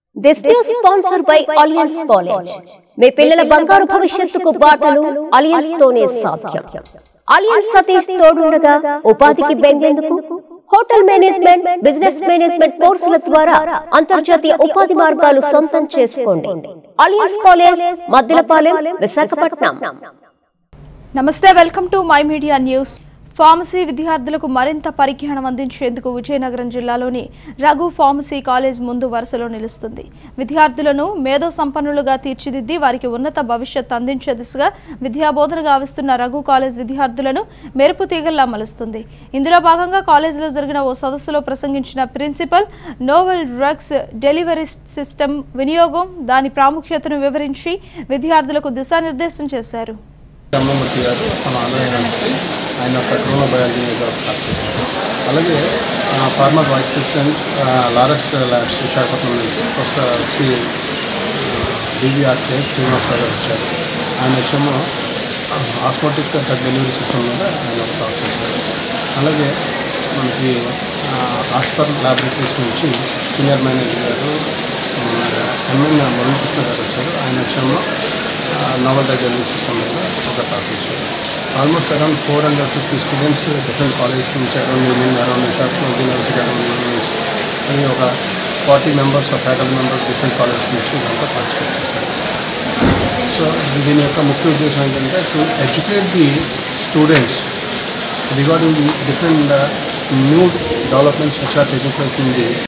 this news sponsor by Alliance college మీ పిల్లల బంగారు భవిష్యత్తుకు బాటలు అలియన్స్ తోనే సాధ్యం అలియన్స్ సతీష్ తోడుండగా ఉపాధికి బెంగేందుకు హోటల్ మేనేజ్మెంట్ బిజినెస్ మేనేజ్మెంట్ కోర్సుల ద్వారా అంతర్జాతీయ ఉపాధి మార్గాలు సొంతం చేసుకోండి అలియన్స్ కాలేజ్ మద్దిలపాలెం విశాఖపట్నం నమస్తే welcome to my media news pharmacy విద్యార్థులకు మరింత పరిజ్ఞానం అందించేందుకు విజయనగరం జిల్లాలోని రఘు ఫార్మసీ కాలేజ్ ముందు వరుసలో నిలుస్తుంది విద్యార్థులను మేధో సంపన్నులుగా తీర్చిదిద్ది వారికి ఉన్నత భవిష్యత్ అందించే దిశగా విద్యాబోధన గావిస్తున్న రఘు కాలేజ్ విద్యార్థులను మెరుపు తీగల్లా మలుస్తుంది ఇందులో భాగంగా కాలేజీలో జరిగిన ఓ సదస్సులో ప్రసంగించిన principal novel drugs delivery system వినియోగం దాని ప్రాముఖ్యతను వివరించి విద్యార్థులకు దిశానిర్దేశం చేశారు బ్రహ్మమూర్తి గారు మన ఆంధ్ర యూనివర్సిటీ ఆయన ఒక క్రోనో బయాలజీ మీద స్టార్ట్ చేశారు అలాగే ఆ, ఫార్మర్ వైస్ ప్రెసిడెంట్ ఆ, లారస్ ల్యాబ్స్ విశాఖపట్నం నుంచి ప్రొఫెసర్ శ్రీ డివిఆర్కే శ్రీనివాసరావు గారు వచ్చారు ఆయన వచ్చేమో ఆస్మోటిక్ డ్రగ్ డెలివరీ సిస్టమ్ మీద ఆయన ఒక టాక్ చేశారు అలాగే మనకి ఆస్పర్ ల్యాబొరేటరీస్ నుంచి సీనియర్ మేనేజర్ గారు ఎంఎన్ మురళీకృష్ణ గారు వచ్చారు ఆయన వచ్చేమో నవల్ డ్రగ్ డెలివరీ సిస్టమ్ మీద ఒక టాక్ ఇచ్చారు almost around four hundred fifty students different colleges నుంచి around union around Visakhapatnam university around నుంచి అని ఒక forty members faculty members different colleges నుంచి ఇదంతా పార్టిసిపేట్ చేశారు సో దీని యొక్క ముఖ్య ఉద్దేశం ఏంటంటే to educate the students regarding the different new developments which are taking place in the